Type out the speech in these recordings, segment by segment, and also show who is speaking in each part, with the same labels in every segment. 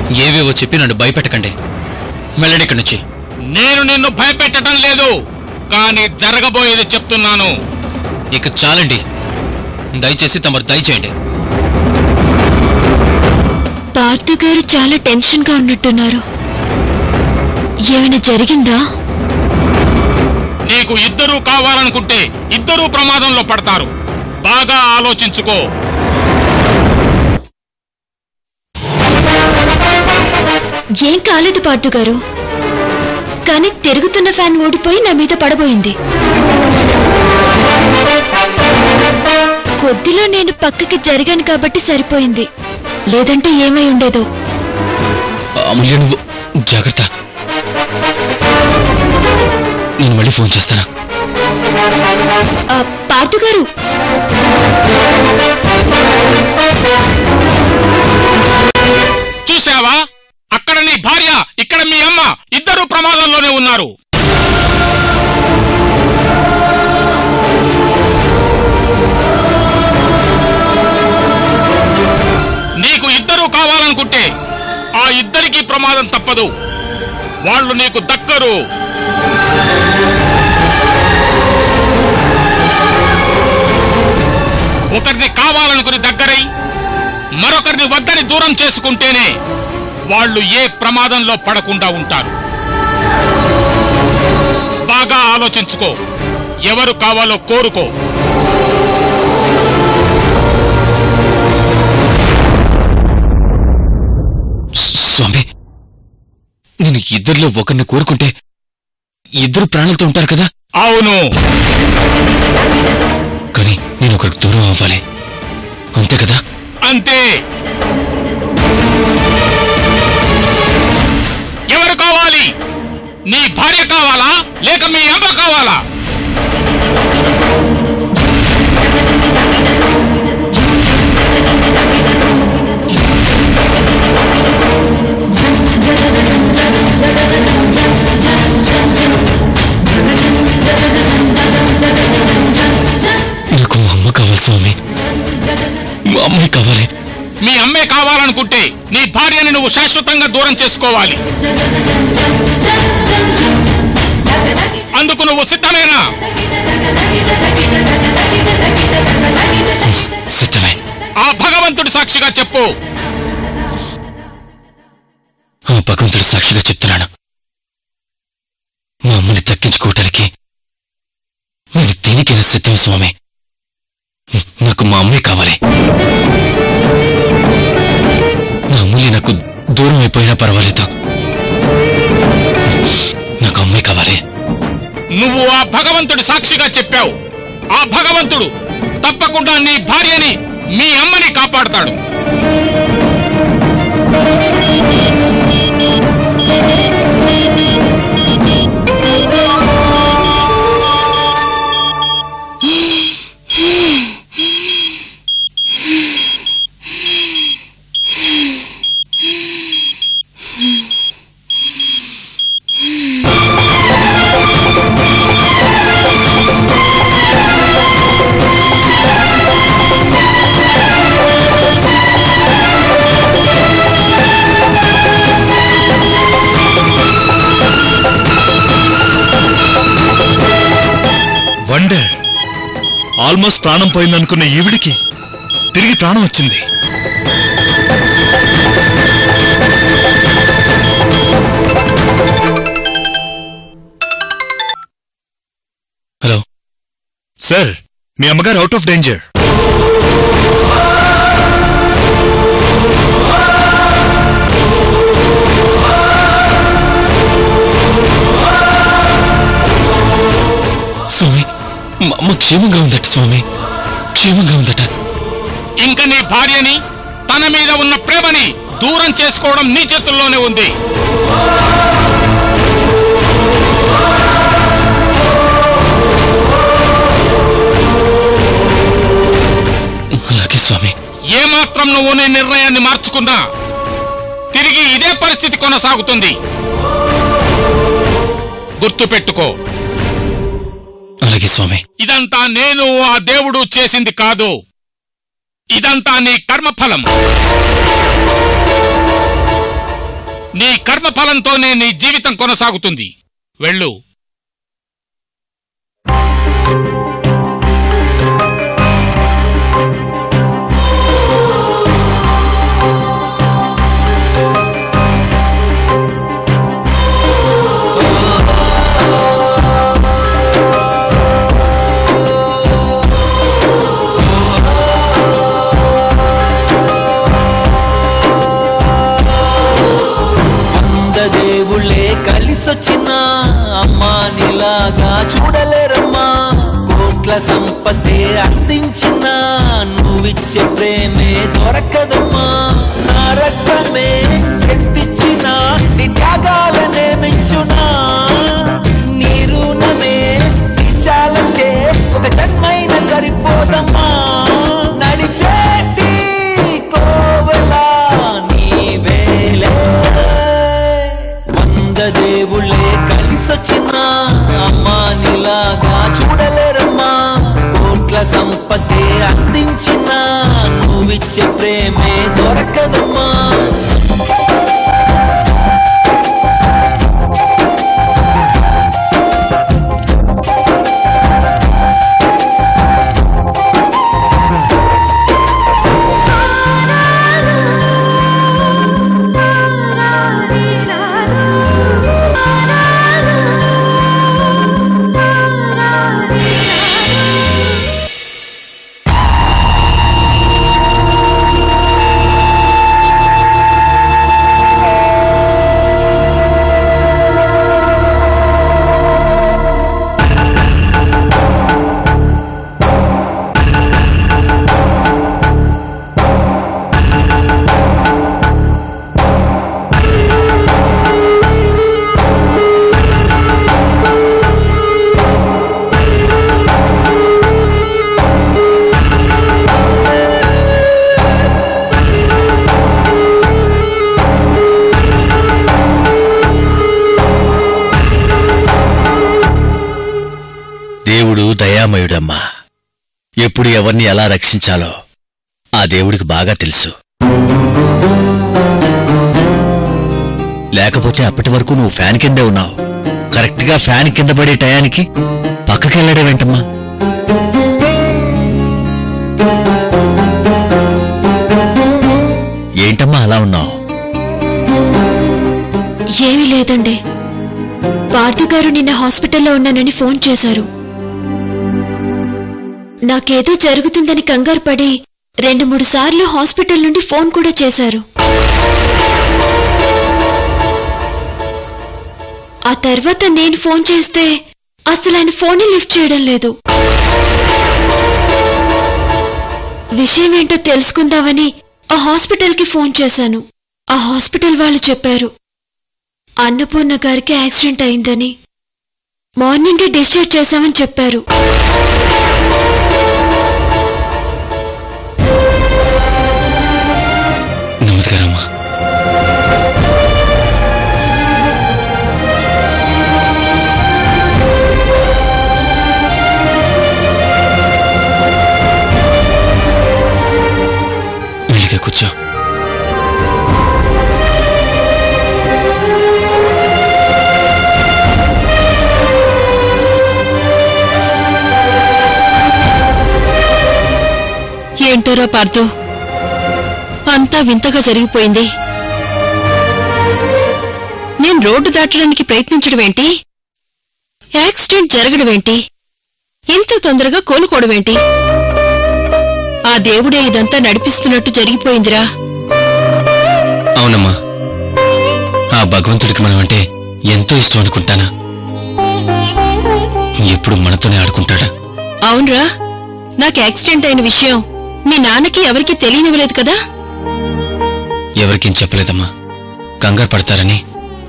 Speaker 1: ఏవేవో చెప్పి నన్ను భయపెట్టకండి వెళ్ళండి ఇక్కడి నుంచి
Speaker 2: నేను నిన్ను భయపెట్టడం లేదు కానీ జరగబోయేది చెప్తున్నాను
Speaker 1: ఇక చాలండి దయచేసి తమరు దయచేయండి
Speaker 3: పార్థు గారు చాలా టెన్షన్ గా ఉన్నట్టున్నారు ఏమైనా జరిగిందా
Speaker 2: నీకు ఇద్దరూ కావాలనుకుంటే ఇద్దరూ ప్రమాదంలో పడతారు బాగా ఆలోచించుకో
Speaker 3: ఏం కాలేదు పార్థు గారు కానీ తిరుగుతున్న ఫ్యాన్ ఓడిపోయి నా మీద పడబోయింది కొద్దిలో నేను పక్కకి జరిగాను కాబట్టి సరిపోయింది లేదంటే ఏమై ఉండేదో
Speaker 1: అమూల్య నువ్వు జాగ్రత్త నేను మళ్ళీ ఫోన్ చేస్తానా
Speaker 3: ఆ, పార్థు గారు
Speaker 2: చూసావా అక్కడ నీ భార్య ఇక్కడ మీ అమ్మ ఇద్దరూ ప్రమాదంలోనే ఉన్నారు నీకు ఇద్దరూ కావాలనుకుంటే ఆ ఇద్దరికీ ప్రమాదం తప్పదు వాళ్ళు నీకు దక్కరు ఒకరిని కావాలనుకుని దగ్గరై మరొకరిని వద్దని దూరం చేసుకుంటేనే వాళ్ళు ఏ ప్రమాదంలో పడకుండా ఉంటారు బాగా ఆలోచించుకో ఎవరు కావాలో కోరుకో
Speaker 1: స్వామి నేను ఇద్దరిలో ఒకరిని కోరుకుంటే ఇద్దరు ప్రాణాలతో ఉంటారు కదా
Speaker 2: అవును
Speaker 1: కానీ నేను ఒకరికి దూరం అవ్వాలి అంతే కదా
Speaker 2: అంతే ఎవరు కావాలి నీ భార్య కావాలా లేక మీ అమ్మ కావాలా
Speaker 1: నాకు మా అమ్మ కావాలి స్వామి మా అమ్మాయి కావాలి
Speaker 2: మీ అమ్మే కావాలనుకుంటే నీ భార్యని నువ్వు శాశ్వతంగా దూరం చేసుకోవాలి అందుకు నువ్వు సిద్ధమేనా
Speaker 1: సిద్ధమే
Speaker 2: ఆ భగవంతుడి సాక్షిగా చెప్పు
Speaker 1: ఆ భగవంతుడి సాక్షిగా చెప్తున్నాను మా అమ్మని దక్కించుకోవటానికి నేను దేనికైనా సిద్ధం స్వామి నాకు మా అమ్మే కావాలి నా అమ్ములి నాకు దూరం అయిపోయినా పర్వాలేదు నాకు అమ్మే కావాలి
Speaker 2: నువ్వు ఆ భగవంతుడి సాక్షిగా చెప్పావు ఆ భగవంతుడు తప్పకుండా నీ భార్యని మీ అమ్మని కాపాడతాడు
Speaker 4: వండర్ ఆల్మోస్ట్ ప్రాణం పోయిందనుకున్న ఈవిడికి తిరిగి ప్రాణం వచ్చింది
Speaker 1: హలో
Speaker 4: సార్ మీ అమ్మగారు అవుట్ ఆఫ్ డేంజర్
Speaker 1: స్వామి మా అమ్మ క్షేమంగా ఉందట స్వామి క్షేమంగా ఉందట
Speaker 2: ఇంకా నీ భార్యని తన మీద ఉన్న ప్రేమని దూరం చేసుకోవడం నీ చేతుల్లోనే ఉంది
Speaker 1: అలాగే స్వామి
Speaker 2: ఏమాత్రం నువ్వు నీ నిర్ణయాన్ని మార్చుకున్నా తిరిగి ఇదే పరిస్థితి కొనసాగుతుంది గుర్తుపెట్టుకో
Speaker 1: అలాగే స్వామి
Speaker 2: ఇదంతా నేను ఆ దేవుడు చేసింది కాదు ఇదంతా నీ కర్మఫలం నీ కర్మఫలంతోనే నీ జీవితం కొనసాగుతుంది వెళ్ళు
Speaker 5: వంద దేవుళ్ళే కలిసొచ్చిన అమ్మా నీలాగా చూడలేరమ్మా కోట్ల సంపదే అందించిన నువ్విచ్చే ప్రేమే దొరకదమ్మా నా రక్తమే ఎత్తిచ్చిన నీ త్యాగాలనే మెచ్చునా నీ రుణమే తీర్చాలంటే ఒక జన్మైన సరిపోదమ్మా నడిచేటి కోవెలా నీవేలే వంద దేవుళ్ళే కలిసొచ్చిన అమ్మా నీలాగా చూడలేరమ్మా కోట్ల సంపదే అందించిన నువ్విచ్చే ప్రేమే దొరకదమ్మా
Speaker 4: దేవుడు దయామయుడమ్మా ఎప్పుడు ఎవరిని ఎలా రక్షించాలో ఆ దేవుడికి బాగా తెలుసు లేకపోతే అప్పటి వరకు నువ్వు ఫ్యాన్ కిందే ఉన్నావు కరెక్ట్గా ఫ్యాన్ కింద పడే టయానికి పక్కకెళ్ళడమేంటమ్మా ఏంటమ్మా అలా ఉన్నావు
Speaker 3: ఏమీ లేదండి పార్థు గారు నిన్న హాస్పిటల్లో ఉన్నానని ఫోన్ చేశారు నాకేదో జరుగుతుందని కంగారు పడి రెండు మూడు సార్లు హాస్పిటల్ నుండి ఫోన్ కూడా చేశారు ఆ తర్వాత నేను ఫోన్ చేస్తే అసలు ఆయన ఫోన్ లిఫ్ట్ చేయడం లేదు విషయం ఏంటో తెలుసుకుందామని ఆ హాస్పిటల్కి ఫోన్ చేశాను ఆ హాస్పిటల్ వాళ్ళు చెప్పారు అన్నపూర్ణ గారికి యాక్సిడెంట్ అయిందని మార్నింగే డిశ్చార్జ్ చేశామని చెప్పారు
Speaker 1: నెమ్మదిగా రమ్మా మెల్లిగా కూర్చో
Speaker 6: ఏంటోరా పార్థు అంతా వింతగా జరిగిపోయింది నేను రోడ్డు దాటడానికి ప్రయత్నించడమేంటి యాక్సిడెంట్ జరగడమేంటి ఇంత తొందరగా కోలుకోవడమేంటి ఆ దేవుడే ఇదంతా నడిపిస్తున్నట్టు జరిగిపోయిందిరా
Speaker 1: అవునమ్మా ఆ భగవంతుడికి మనం అంటే ఎంతో ఇష్టం అనుకుంటానా ఎప్పుడు మనతోనే ఆడుకుంటాడా
Speaker 6: అవునరా నాకు యాక్సిడెంట్ అయిన విషయం మీ నాన్నకి ఎవరికీ తెలియనివ్వలేదు కదా
Speaker 1: ఎవరికేం చెప్పలేదమ్మా కంగారు పడతారని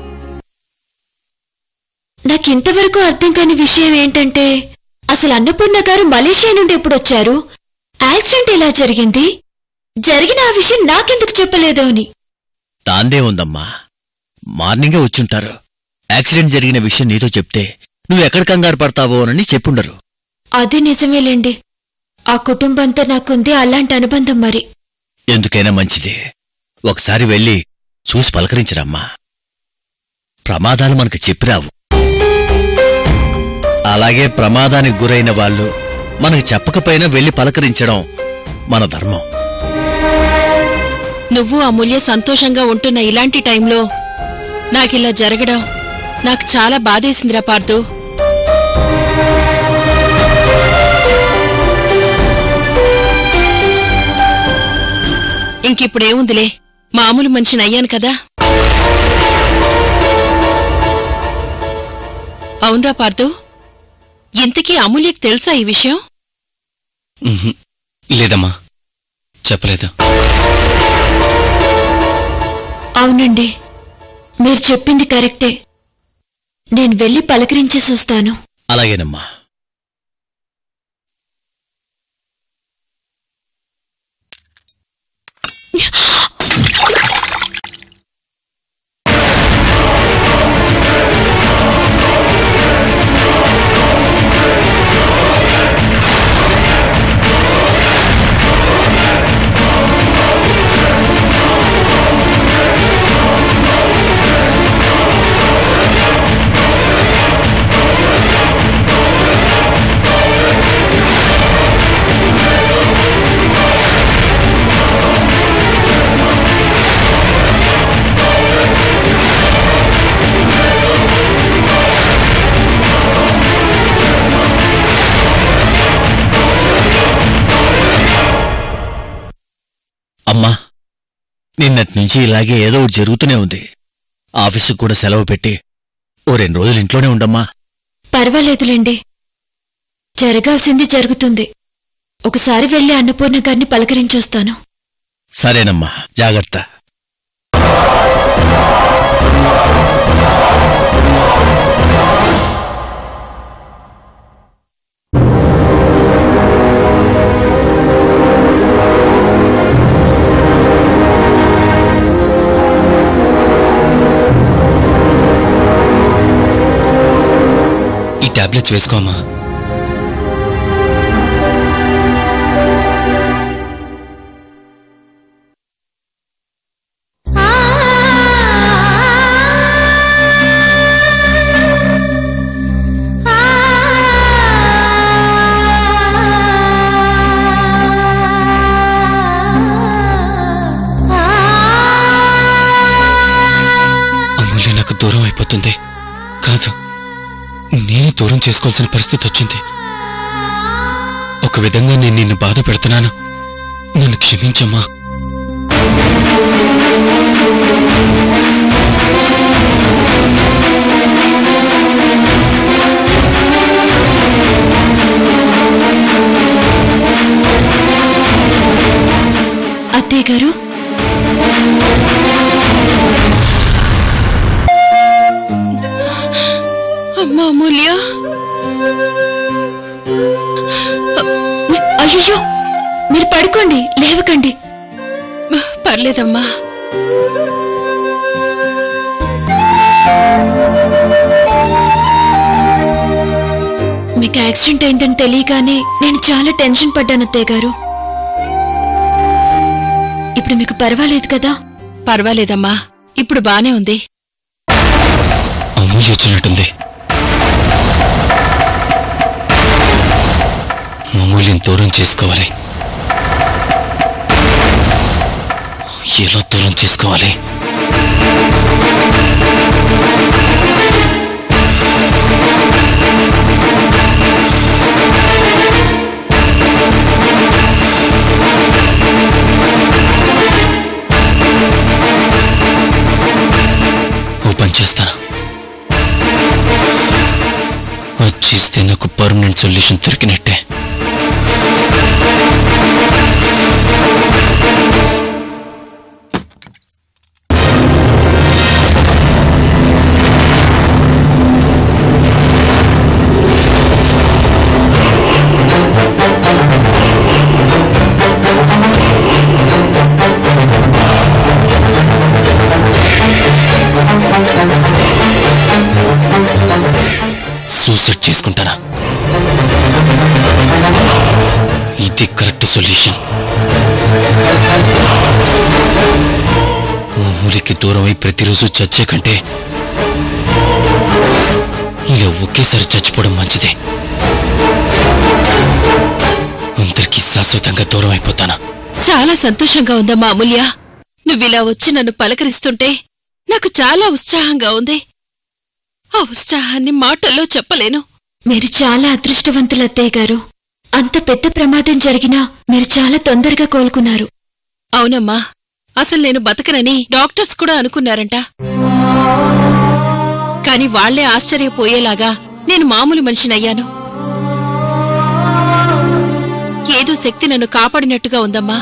Speaker 3: నాకింతవరకు అర్థం కాని విషయం ఏంటంటే అసలు అన్నపూర్ణ గారు మలేషియా నుండి ఎప్పుడొచ్చారు యాక్సిడెంట్ ఎలా జరిగింది జరిగిన ఆ విషయం నాకెందుకు చెప్పలేదు అని
Speaker 4: దాందే ఉందమ్మా మార్నింగే వచ్చుంటారు యాక్సిడెంట్ జరిగిన విషయం నీతో చెప్తే నువ్వు ఎక్కడ కంగారు పడతావోనని చెప్పుండరు
Speaker 3: అది నిజమేలేండి ఆ కుటుంబంతో నాకుంది అలాంటి అనుబంధం మరి
Speaker 4: ఎందుకైనా మంచిది ఒకసారి వెళ్ళి చూసి పలకరించరమ్మా ప్రమాదాలు మనకు చెప్పిరావు అలాగే ప్రమాదానికి గురైన వాళ్ళు మనకు చెప్పకపోయినా వెళ్లి పలకరించడం మన ధర్మం
Speaker 6: నువ్వు అమూల్య సంతోషంగా ఉంటున్న ఇలాంటి టైంలో నాకిలా జరగడం నాకు చాలా బాధేసిందిరా పార్థు ఇంకిప్పుడేముందిలే మామూలు మనిషిని అయ్యాను కదా అవునరా పార్థు ఇంతకీ అమూల్యకు తెలుసా ఈ విషయం
Speaker 1: ఉహుం. లేదమ్మా చెప్పలేదు
Speaker 3: అవునండి మీరు చెప్పింది కరెక్టే నేను వెళ్ళి పలకరించేసి వస్తాను
Speaker 4: అలాగేనమ్మా అమ్మా నిన్నటి నుంచి ఇలాగే ఏదో ఒకటి జరుగుతూనే ఉంది ఆఫీసుకు కూడా సెలవు పెట్టి ఓ రెండు రోజులు ఇంట్లోనే ఉండమ్మా
Speaker 3: పర్వాలేదులేండి జరగాల్సింది జరుగుతుంది ఒకసారి వెళ్ళి అన్నపూర్ణ గారిని పలకరించొస్తాను
Speaker 4: సరేనమ్మా జాగ్రత్త
Speaker 1: ఈ టాబ్లెట్స్ వేసుకోమ్మా అమూల్య నాకు దూరం అయిపోతుంది కాదు నేనే దూరం చేసుకోవాల్సిన పరిస్థితి వచ్చింది ఒక విధంగా నేను నిన్ను బాధ పెడుతున్నాను నన్ను క్షమించమ్మా
Speaker 3: అత్తయ్య గారు
Speaker 6: అమ్మా అమూల్య
Speaker 3: అయ్యో మీరు పడుకోండి లేవకండి
Speaker 6: పర్లేదమ్మా
Speaker 3: మీకు యాక్సిడెంట్ అయిందని తెలియగానే నేను చాలా టెన్షన్ పడ్డాను అత్తయ్య గారు ఇప్పుడు మీకు పర్వాలేదు కదా
Speaker 6: పర్వాలేదమ్మా ఇప్పుడు బానే ఉంది
Speaker 1: అమూల్య వచ్చినట్టుంది అమూల్యం దూరం చేసుకోవాలి ఎలా దూరం చేసుకోవాలి ఓ పని చేస్తాను అది చేస్తే నాకు పర్మనెంట్ సొల్యూషన్ దొరికినట్టే సూసైడ్ చేసుకుంటానా ఇది కరెక్ట్ సొల్యూషన్ మూలికి దూరం అయి ప్రతిరోజు చచ్చే కంటే ఇలా ఒకేసారి చచ్చిపోవడం మంచిదే అందరికీ శాశ్వతంగా దూరం అయిపోతానా
Speaker 6: చాలా సంతోషంగా ఉందమ్మా అమూల్య నువ్విలా వచ్చి నన్ను పలకరిస్తుంటే నాకు చాలా ఉత్సాహంగా ఉంది ఆ ఉత్సాహాన్ని మాటల్లో చెప్పలేను
Speaker 3: మీరు చాలా అదృష్టవంతులు అత్తయ్య గారు అంత పెద్ద ప్రమాదం జరిగినా మీరు చాలా తొందరగా కోలుకున్నారు
Speaker 6: అవునమ్మా అసలు నేను బతకనని డాక్టర్స్ కూడా అనుకున్నారంట కాని వాళ్లే ఆశ్చర్యపోయేలాగా నేను మామూలు మనిషినయ్యాను ఏదో శక్తి నన్ను కాపాడినట్టుగా ఉందమ్మా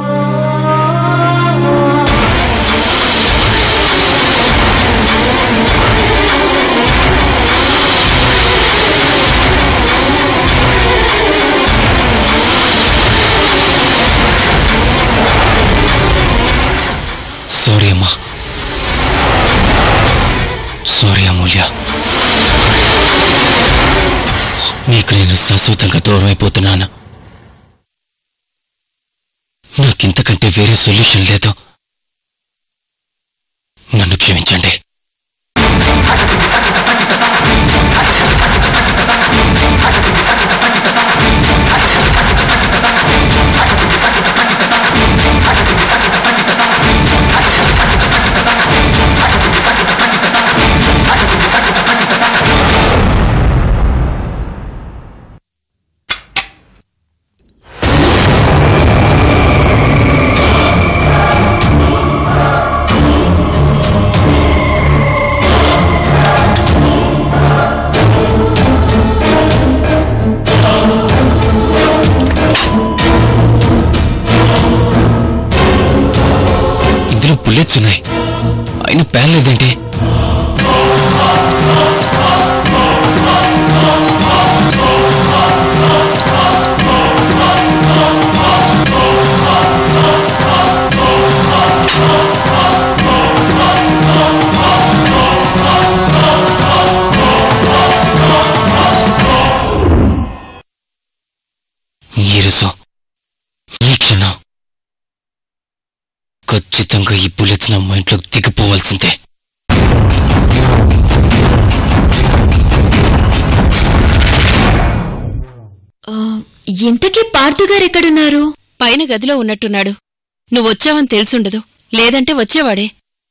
Speaker 1: సారీ అమ్మా సారీ అమూల్య నీకు నేను శాశ్వతంగా దూరం అయిపోతున్నాను నాకింతకంటే వేరే సొల్యూషన్ లేదు నన్ను క్షమించండి ఇందులో బుల్లెట్స్ ఉన్నాయి అయినా పేర్లేదేంటి ఈ రోజు ఈ క్షణం ఖచ్చితంగా ఈ బుల్లెట్స్ నా మైండ్లోకి దిగిపోవాల్సిందే
Speaker 3: ఆ, ఇంతకీ పార్థు గారు ఎక్కడున్నారు
Speaker 6: పైన గదిలో ఉన్నట్టున్నాడు నువ్వొచ్చావని తెలుసుండదు లేదంటే వచ్చేవాడే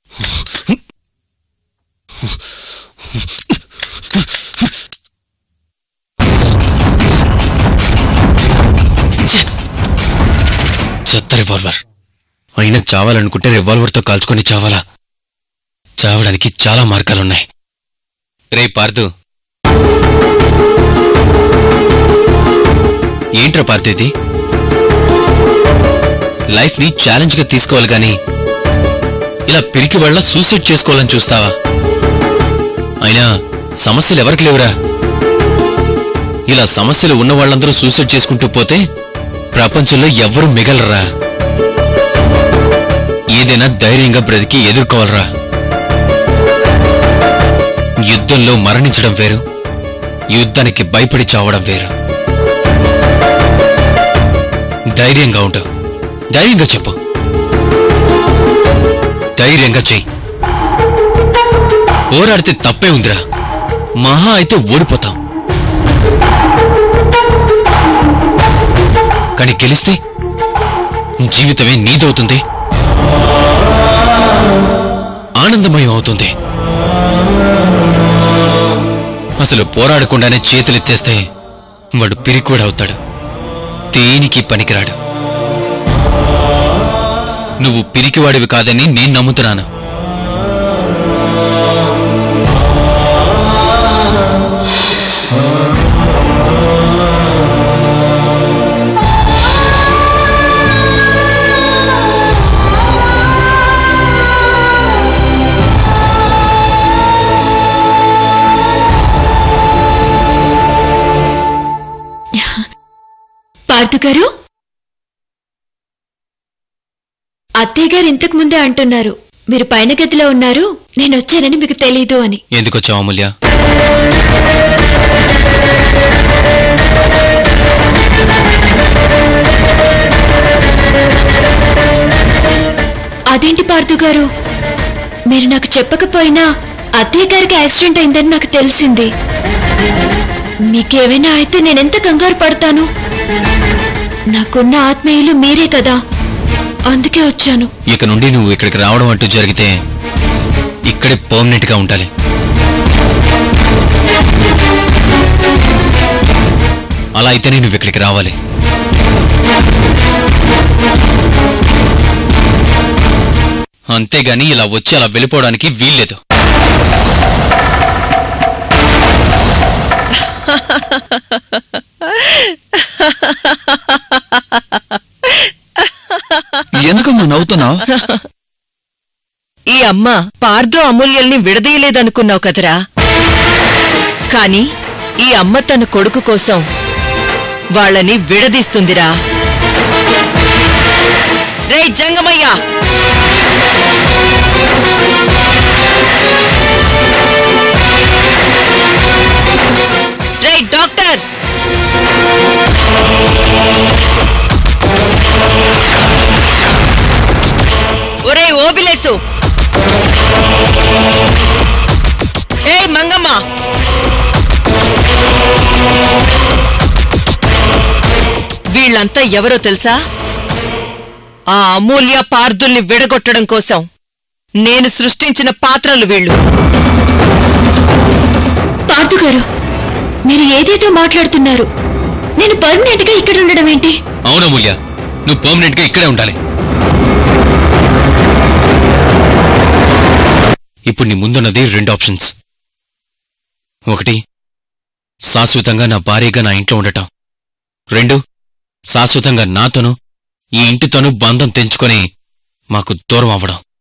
Speaker 1: చెత్త రివాల్వర్ అయినా చావాలనుకుంటే రివాల్వర్తో కాల్చుకొని చావాలా చావడానికి చాలా మార్గాలున్నాయి రే పార్థు ఏంట్రా పార్థు ఇది లైఫ్ ని ఛాలెంజ్ గా తీసుకోవాలి గాని ఇలా పిరికి వాళ్ళ సూసైడ్ చేసుకోవాలని చూస్తావా అయినా సమస్యలు ఎవరికి లేవురా ఇలా సమస్యలు ఉన్న వాళ్ళందరూ సూసైడ్ చేసుకుంటూ పోతే ప్రపంచంలో ఎవ్వరూ మిగలరా ఏదైనా ధైర్యంగా బ్రతికి ఎదుర్కోవాలరా యుద్ధంలో మరణించడం వేరు యుద్ధానికి భయపడి చావడం వేరు ధైర్యంగా ఉండు ధైర్యంగా చెప్పు ధైర్యంగా చెయ్యి పోరాడితే తప్పే ఉందిరా మహా అయితే ఓడిపోతాం కానీ గెలిస్తే జీవితమే నీదవుతుంది ఆనందమయం అవుతుంది అసలు పోరాడకుండానే చేతులెత్తేస్తే వాడు పిరికివాడవుతాడు దేనికి పనికిరాడు నువ్వు పిరికివాడివి కాదని నేను నమ్ముతున్నాను
Speaker 3: పార్థు గారు అత్తయ్య గారు ఇంతకు ముందే అంటున్నారు మీరు పైన గదిలో ఉన్నారు నేను వచ్చానని మీకు తెలీదు అని
Speaker 1: ఎందుకొచ్చావు అమూల్య
Speaker 3: అదేంటి పార్థు గారు మీరు నాకు చెప్పకపోయినా అత్తయ్య గారికి యాక్సిడెంట్ అయిందని నాకు తెలిసింది మీకేమైనా అయితే నేనెంత కంగారు పడతాను నాకున్న ఆత్మీయులు మీరే కదా అందుకే వచ్చాను
Speaker 1: ఇక నుండి నువ్వు ఇక్కడికి రావడం అంటూ జరిగితే ఇక్కడే పర్మనెంట్ గా ఉండాలి అలా అయితేనే నువ్వు ఇక్కడికి రావాలి అంతేగాని ఇలా వచ్చి అలా వెళ్ళిపోవడానికి వీల్లేదు
Speaker 4: ఎందుకమ్మా నవ్వుతున్నావు
Speaker 7: ఈ అమ్మ పార్దో అమూల్యల్ని విడదీయలేదనుకున్నావు కదరా కాని ఈ అమ్మ తన కొడుకు కోసం వాళ్ళని విడదీస్తుందిరా రే జంగమయ్య రే డాక్టర్ ఒరే ఓబిలేసు ఏయ్ మంగమ్మ వీళ్ళంతా ఎవరో తెలుసా ఆ అమూల్య పార్దుల్ని విడగొట్టడం కోసం నేను సృష్టించిన పాత్రలు వీళ్ళు
Speaker 3: పార్థు గారు మీరు ఏదేదో మాట్లాడుతున్నారు నేను పర్మనెంట్ గా ఇక్కడ ఉండడం ఏంటి
Speaker 1: అవునా మూల్య నువ్వు పర్మనెంట్ గా ఇక్కడే ఉండాలి ఇప్పుడు నీ ముందున్నది రెండు ఆప్షన్స్ ఒకటి శాశ్వతంగా నా భార్యగా నా ఇంట్లో ఉండటం రెండు శాశ్వతంగా నాతోనూ ఈ ఇంటితోనూ బంధం తెంచుకొని మాకు దూరం అవ్వడం